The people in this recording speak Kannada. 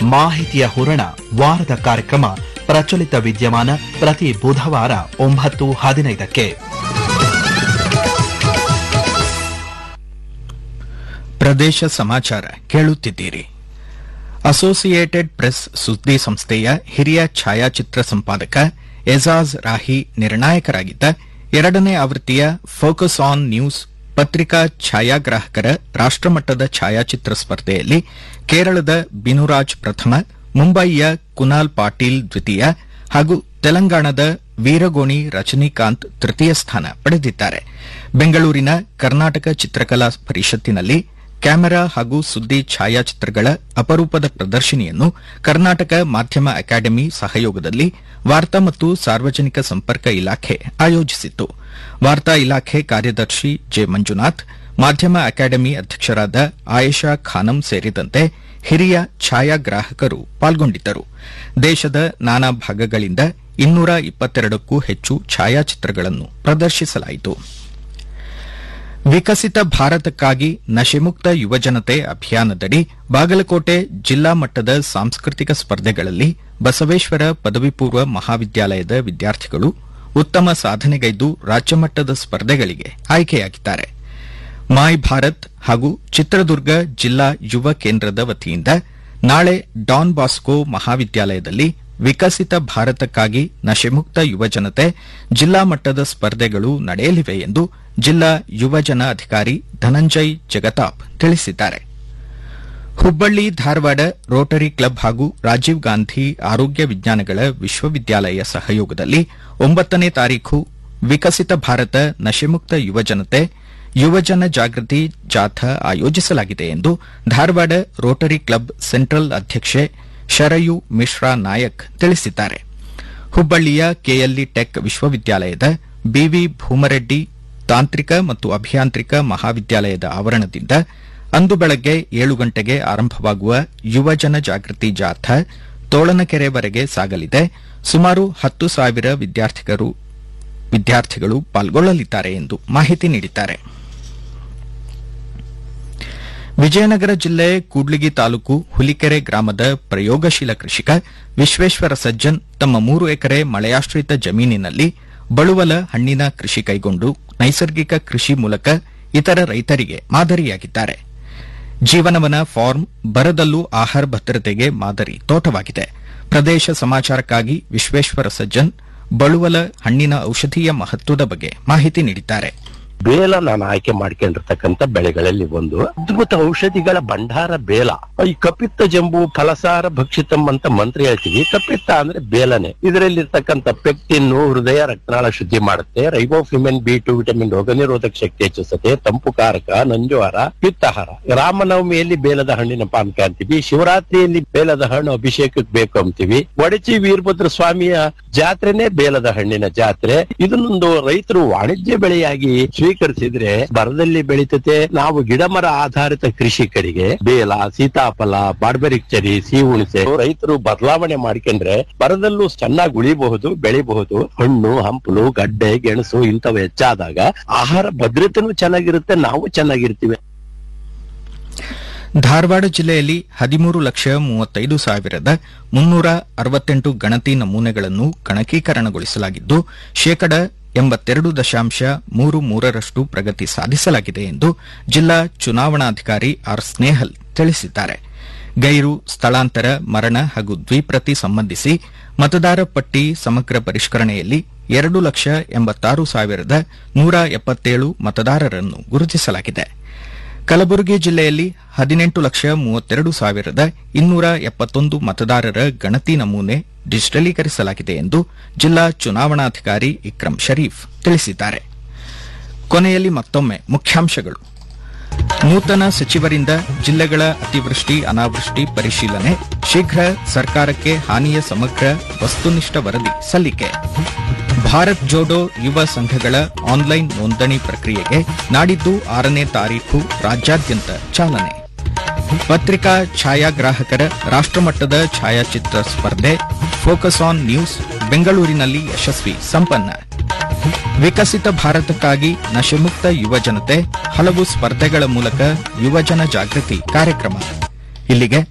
ಮಾಹಿತಿಯ ಹೂರಣ ವಾರದ ಕಾರ್ಯಕ್ರಮ ಪ್ರಚಲಿತ ವಿದ್ಯಮಾನ ಪ್ರತಿ ಬುಧವಾರ ಒಂಬತ್ತು ಹದಿನೈದಕ್ಕೆ ಪ್ರದೇಶ ಸಮಾಚಾರ ಕೇಳುತ್ತಿದ್ದೀರಿ ಅಸೋಸಿಯೇಟೆಡ್ ಪ್ರೆಸ್ ಸುದ್ದಿ ಸಂಸ್ಥೆಯ ಹಿರಿಯ ಛಾಯಾಚಿತ್ರ ಸಂಪಾದಕ ಎಜಾಜ್ ರಾಹಿ ನಿರ್ಣಾಯಕರಾಗಿದ್ದ ಎರಡನೇ ಆವೃತ್ತಿಯ ಫೋಕಸ್ ಆನ್ ನ್ಯೂಸ್ ಪತ್ರಿಕಾ ಛಾಯಾಗ್ರಾಹಕರ ರಾಷ್ಟಮಟ್ಟದ ಛಾಯಾಚಿತ್ರ ಸ್ಪರ್ಧೆಯಲ್ಲಿ ಕೇರಳದ ಬಿನುರಾಜ್ ಪ್ರಥಮ ಮುಂಬಯಿಯ ಕುನಾಲ್ ಪಾಟೀಲ್ ದ್ವಿತೀಯ ಹಾಗೂ ತೆಲಂಗಾಣದ ವೀರಗೋಣಿ ರಜನಿಕಾಂತ್ ತೃತೀಯ ಸ್ಥಾನ ಪಡೆದಿದ್ದಾರೆ ಬೆಂಗಳೂರಿನ ಕರ್ನಾಟಕ ಚಿತ್ರಕಲಾ ಪರಿಷತ್ತಿನಲ್ಲಿ ಕ್ಯಾಮೆರಾ ಹಾಗೂ ಸುದ್ದಿ ಛಾಯಾಚಿತ್ರಗಳ ಅಪರೂಪದ ಪ್ರದರ್ಶನಿಯನ್ನು ಕರ್ನಾಟಕ ಮಾಧ್ಯಮ ಅಕಾಡೆಮಿ ಸಹಯೋಗದಲ್ಲಿ ವಾರ್ತಾ ಮತ್ತು ಸಾರ್ವಜನಿಕ ಸಂಪರ್ಕ ಇಲಾಖೆ ಆಯೋಜಿಸಿತ್ತು ವಾರ್ತಾ ಇಲಾಖೆ ಕಾರ್ಯದರ್ಶಿ ಜೆ ಮಂಜುನಾಥ್ ಮಾಧ್ಯಮ ಅಕಾಡೆಮಿ ಅಧ್ಯಕ್ಷರಾದ ಆಯೇಷಾ ಖಾನಂ ಸೇರಿದಂತೆ ಹಿರಿಯ ಛಾಯಾಗ್ರಾಹಕರು ಪಾಲ್ಗೊಂಡಿದ್ದರು ದೇಶದ ನಾನಾ ಭಾಗಗಳಿಂದ ಇನ್ನೂರ ಇಪ್ಪತ್ತೆರಡಕ್ಕೂ ಹೆಚ್ಚು ಛಾಯಾಚಿತ್ರಗಳನ್ನು ಪ್ರದರ್ಶಿಸಲಾಯಿತು ವಿಕಸಿತ ಭಾರತಕ್ಕಾಗಿ ನಶೆಮುಕ್ತ ಯುವಜನತೆ ಅಭಿಯಾನದಡಿ ಬಾಗಲಕೋಟೆ ಜಿಲ್ಲಾ ಮಟ್ಟದ ಸಾಂಸ್ಕೃತಿಕ ಸ್ಪರ್ಧೆಗಳಲ್ಲಿ ಬಸವೇಶ್ವರ ಪದವಿ ಪೂರ್ವ ಮಹಾವಿದ್ಯಾಲಯದ ವಿದ್ಯಾರ್ಥಿಗಳು ಉತ್ತಮ ಸಾಧನೆಗೈದು ರಾಜ್ಯಮಟ್ಟದ ಸ್ಪರ್ಧೆಗಳಿಗೆ ಆಯ್ಕೆಯಾಗಿದ್ದಾರೆ ಮಾಯ್ ಭಾರತ್ ಹಾಗೂ ಚಿತ್ರದುರ್ಗ ಜಿಲ್ಲಾ ಯುವ ಕೇಂದ್ರದ ವತಿಯಿಂದ ನಾಳೆ ಡಾನ್ ಬಾಸ್ಕೋ ಮಹಾವಿದ್ಯಾಲಯದಲ್ಲಿ ವಿಕಸಿತ ಭಾರತಕ್ಕಾಗಿ ನಶೆಮುಕ್ತ ಯುವಜನತೆ ಜಿಲ್ಲಾ ಮಟ್ಟದ ಸ್ಪರ್ಧೆಗಳು ನಡೆಯಲಿವೆ ಎಂದು ಜಿಲ್ಲಾ ಯುವಜನ ಅಧಿಕಾರಿ ಧನಂಜಯ್ ಜಗತಾಪ್ ತಿಳಿಸಿದ್ದಾರೆ ಹುಬ್ಬಳ್ಳಿ ಧಾರವಾಡ ರೋಟರಿ ಕ್ಲಬ್ ಹಾಗೂ ರಾಜೀವ್ ಗಾಂಧಿ ಆರೋಗ್ಯ ವಿಜ್ಞಾನಗಳ ವಿಶ್ವವಿದ್ಯಾಲಯ ಸಹಯೋಗದಲ್ಲಿ ಒಂಬತ್ತನೇ ತಾರೀಖು ವಿಕಸಿತ ಭಾರತ ನಶೆಮುಕ್ತ ಯುವಜನತೆ ಯುವಜನ ಜಾಗೃತಿ ಜಾಥಾ ಆಯೋಜಿಸಲಾಗಿದೆ ಎಂದು ಧಾರವಾಡ ರೋಟರಿ ಕ್ಲಬ್ ಸೆಂಟ್ರಲ್ ಅಧ್ಯಕ್ಷೆ ಶರಯು ಮಿಶ್ರಾ ನಾಯಕ್ ತಿಳಿಸಿದ್ದಾರೆ ಹುಬ್ಬಳ್ಳಿಯ ಕೆಎಲ್ಇ ಟೆಕ್ ವಿಶ್ವವಿದ್ಯಾಲಯದ ಬಿವಿ ಭೂಮರೆಡ್ಡಿ ತಾಂತ್ರಿಕ ಮತ್ತು ಅಭಿಯಾಂತ್ರಿಕ ಮಹಾವಿದ್ಯಾಲಯದ ಆವರಣದಿಂದ ಅಂದು ಬೆಳಗ್ಗೆ ಏಳು ಗಂಟೆಗೆ ಆರಂಭವಾಗುವ ಯುವಜನ ಜಾಗೃತಿ ಜಾಥಾ ತೋಳನಕೆರೆವರೆಗೆ ಸಾಗಲಿದೆ ಸುಮಾರು ಹತ್ತು ಸಾವಿರ ವಿದ್ಯಾರ್ಥಿಗಳು ಪಾಲ್ಗೊಳ್ಳಲಿದ್ದಾರೆ ಎಂದು ಮಾಹಿತಿ ನೀಡಿದ್ದಾರೆ ವಿಜಯನಗರ ಜಿಲ್ಲೆ ಕೂಡ್ಲಿಗಿ ತಾಲೂಕು ಹುಲಿಕೆರೆ ಗ್ರಾಮದ ಪ್ರಯೋಗಶೀಲ ಕೃಷಿಕ ವಿಶ್ವೇಶ್ವರ ಸಜ್ಜನ್ ತಮ್ಮ ಮೂರು ಎಕರೆ ಮಳೆಯಾಶ್ರಿತ ಜಮೀನಿನಲ್ಲಿ ಬಳುವಲ ಹಣ್ಣಿನ ಕೃಷಿ ಕೈಗೊಂಡು ನೈಸರ್ಗಿಕ ಕೃಷಿ ಮೂಲಕ ಇತರ ರೈತರಿಗೆ ಮಾದರಿಯಾಗಿದ್ದಾರೆ ಜೀವನವನ ಫಾರ್ಮ್ ಬರದಲ್ಲೂ ಆಹಾರ ಭದ್ರತೆಗೆ ಮಾದರಿ ತೋಟವಾಗಿದೆ ಪ್ರದೇಶ ಸಮಾಚಾರಕ್ಕಾಗಿ ವಿಶ್ವೇಶ್ವರ ಸಜ್ಜನ್ ಬಳುವಲ ಹಣ್ಣಿನ ಔಷಧೀಯ ಮಹತ್ವದ ಬಗ್ಗೆ ಮಾಹಿತಿ ನೀಡಿದ್ದಾರೆ ಬೇಲ ನಾನು ಆಯ್ಕೆ ಮಾಡ್ಕೊಂಡಿರ್ತಕ್ಕಂಥ ಬೆಳೆಗಳಲ್ಲಿ ಒಂದು ಅದ್ಭುತ ಔಷಧಿಗಳ ಭಂಡಾರ ಬೇಲ ಈ ಕಪಿತ್ತ ಜಂಬು ಫಲಸಾರ ಭಕ್ಷಿತಂ ಅಂತ ಮಂತ್ರ ಹೇಳ್ತೀವಿ ಕಪಿತ್ತ ಅಂದ್ರೆ ಬೇಲನೆ ಇದರಲ್ಲಿ ಇರ್ತಕ್ಕಂಥ ಪೆಕ್ಟಿನ್ನು ಹೃದಯ ರಕ್ತನಾಳ ಶುದ್ಧಿ ಮಾಡುತ್ತೆ ರೈಬೋಫಿಮೆನ್ ಬಿ ಟು ವಿಟಮಿನ್ ರೋಗ ನಿರೋಧಕ ಶಕ್ತಿ ಹೆಚ್ಚಿಸುತ್ತೆ ತಂಪು ಕಾರಕ ನಂಜುಹಾರ ಪಿತ್ತಹಾರ ರಾಮನವಮಿಯಲ್ಲಿ ಬೇಲದ ಹಣ್ಣಿನ ಪಾನಕ ಅಂತೀವಿ ಶಿವರಾತ್ರಿಯಲ್ಲಿ ಬೇಲದ ಹಣ್ಣು ಅಭಿಷೇಕಕ್ಕೆ ಬೇಕು ಅಂತೀವಿ ಒಡಚಿ ವೀರಭದ್ರ ಸ್ವಾಮಿಯ ಜಾತ್ರೆನೇ ಬೇಲದ ಹಣ್ಣಿನ ಜಾತ್ರೆ ಇದನ್ನೊಂದು ರೈತರು ವಾಣಿಜ್ಯ ಬೆಳೆಯಾಗಿ ಸ್ವೀಕರಿಸಿದ್ರೆ ಬರದಲ್ಲಿ ಬೆಳೀತತೆ ನಾವು ಗಿಡ ಮರ ಆಧಾರಿತ ಕೃಷಿಕರಿಗೆ ಬೇಲ ಸೀತಾಫಲ ಬಾಡ್ಬೆರಿಕ್ ಚರಿ ಸಿಹಿ ಹುಣಸೆ ರೈತರು ಬದಲಾವಣೆ ಮಾಡ್ಕೊಂಡ್ರೆ ಬರದಲ್ಲೂ ಚೆನ್ನಾಗಿ ಉಳಿಬಹುದು ಬೆಳಿಬಹುದು ಹಣ್ಣು ಹಂಪಲು ಗಡ್ಡೆ ಗೆಣಸು ಇಂಥವು ಹೆಚ್ಚಾದಾಗ ಆಹಾರ ಭದ್ರತೆನೂ ಚೆನ್ನಾಗಿರುತ್ತೆ ನಾವು ಚೆನ್ನಾಗಿರ್ತೀವಿ ಧಾರವಾಡ ಜಿಲ್ಲೆಯಲ್ಲಿ ಹದಿಮೂರು ಲಕ್ಷ ಮೂವತ್ತೈದು ಸಾವಿರದ ಮುನ್ನೂರ ಅರವತ್ತೆಂಟು ಗಣತಿ ನಮೂನೆಗಳನ್ನು ಗಣಕೀಕರಣಗೊಳಿಸಲಾಗಿದ್ದು ಶೇಕಡ ಎಂಬತ್ತೆರಡು ದಶಾಂಶ ಮೂರು ಮೂರರಷ್ಟು ಪ್ರಗತಿ ಸಾಧಿಸಲಾಗಿದೆ ಎಂದು ಜಿಲ್ಲಾ ಚುನಾವಣಾಧಿಕಾರಿ ಆರ್ ಸ್ನೇಹಲ್ ತಿಳಿಸಿದ್ದಾರೆ ಗೈರು ಸ್ಥಳಾಂತರ ಮರಣ ಹಾಗೂ ದ್ವಿಪ್ರತಿ ಸಂಬಂಧಿಸಿ ಮತದಾರ ಪಟ್ಟಿ ಸಮಗ್ರ ಪರಿಷ್ಕರಣೆಯಲ್ಲಿ ಎರಡು ಲಕ್ಷ ಎಂಬತ್ತಾರು ಸಾವಿರದ ನೂರ ಎಪ್ಪತ್ತೇಳು ಮತದಾರರನ್ನು ಗುರುತಿಸಲಾಗಿದೆ ಕಲಬುರಗಿ ಜಿಲ್ಲೆಯಲ್ಲಿ ಹದಿನೆಂಟು ಲಕ್ಷ ಮೂವತ್ತೆರಡು ಸಾವಿರದ ಇನ್ನೂರ ಎಪ್ಪತ್ತೊಂದು ಮತದಾರರ ಗಣತಿ ನಮೂನೆ ಡಿಜಿಟಲೀಕರಿಸಲಾಗಿದೆ ಎಂದು ಜಿಲ್ಲಾ ಚುನಾವಣಾಧಿಕಾರಿ ಇಕ್ರಂ ಶರೀಫ್ ತಿಳಿಸಿದ್ದಾರೆ ಕೊನೆಯಲ್ಲಿ ಮತ್ತೊಮ್ಮೆ ಮುಖ್ಯಾಂಶಗಳು ನೂತನ ಸಚಿವರಿಂದ ಜಿಲ್ಲೆಗಳ ಅತಿವೃಷ್ಟಿ ಅನಾವೃಷ್ಟಿ ಪರಿಶೀಲನೆ ಶೀಘ್ರ ಸರ್ಕಾರಕ್ಕೆ ಹಾನಿಯ ಸಮಗ್ರ ವಸ್ತುನಿಷ್ಠ ವರದಿ ಸಲ್ಲಿಕೆ ಭಾರತ್ ಜೋಡೋ ಯುವ ಸಂಘಗಳ ಆನ್ಲೈನ್ ನೋಂದಣಿ ಪ್ರಕ್ರಿಯೆಗೆ ನಾಡಿದ್ದು ಆರನೇ ತಾರೀಖು ರಾಜ್ಯಾದ್ಯಂತ ಚಾಲನೆ ಪತ್ರಿಕಾ ಛಾಯಾಗ್ರಾಹಕರ ರಾಷ್ಟ್ರಮಟ್ಟದ ಛಾಯಾಚಿತ್ರ ಸ್ಪರ್ಧೆ ಫೋಕಸ್ ಆನ್ ನ್ಯೂಸ್ ಬೆಂಗಳೂರಿನಲ್ಲಿ ಯಶಸ್ವಿ ಸಂಪನ್ನ ವಿಕಸಿತ ಭಾರತಕ್ಕಾಗಿ ನಶೆಮುಕ್ತ ಯುವಜನತೆ ಹಲವು ಸ್ಪರ್ಧೆಗಳ ಮೂಲಕ ಯುವಜನ ಜಾಗೃತಿ ಕಾರ್ಯಕ್ರಮ ಇಲ್ಲಿಗೆ